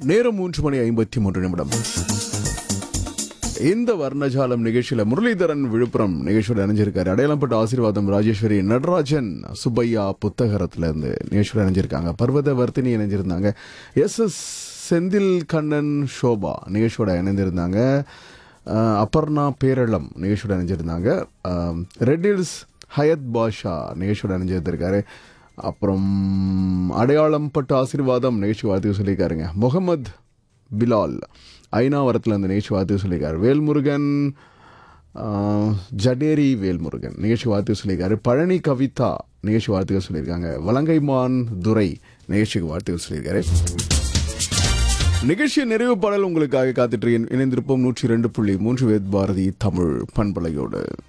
நேரம் மூன்று மணி ஐம்பத்தி மூன்று நிமிடம் இந்த வர்ணஜாலம் நிகழ்ச்சியில முரளிதரன் விழுப்புரம் நிகழ்ச்சியோட இணைஞ்சிருக்காரு அடையாளப்பட்ட ஆசீர்வாதம் ராஜேஸ்வரி நடராஜன் சுப்பையா புத்தகரத்துல இருந்து நிகழ்ச்சியோட இணைஞ்சிருக்காங்க பர்வத வர்த்தினி இணைஞ்சிருந்தாங்க எஸ் எஸ் செந்தில் கண்ணன் ஷோபா நிகழ்ச்சியோட இணைந்திருந்தாங்க அஹ், அபர்ணா பேரளம் நிகழ்ச்சியோட இணைஞ்சிருந்தாங்க அஹ், ரெட் ஹில்ஸ் ஹயத் பாஷா நிகழ்ச்சியோட இணைஞ்சிருந்திருக்காரு அப்புறம் அடையாளம் பட்ட ஆசீர்வாதம் நிகழ்ச்சி வாழ்த்து சொல்லியிருக்காருங்க முகமது பிலால் ஐநாவரத்தில் அந்த நிகழ்ச்சி வாழ்த்து சொல்லியிருக்காரு வேல்முருகன் ஆஹ், ஜடேரி வேல்முருகன் நிகழ்ச்சி வாழ்த்து சொல்லியிருக்காரு பழனி கவிதா நிகழ்ச்சி வாழ்த்துக்கள் சொல்லியிருக்காங்க வலங்கைமான் துரை நிகழ்ச்சிக்கு வாழ்த்துக்கள் சொல்லியிருக்காரு நிகழ்ச்சியின் நிறைவு பாடல் உங்களுக்காக காத்துட்டு இணைந்திருப்போம் நூற்றி ரெண்டு புள்ளி மூன்று வேத் பாரதி தமிழ் பண்பலையோடு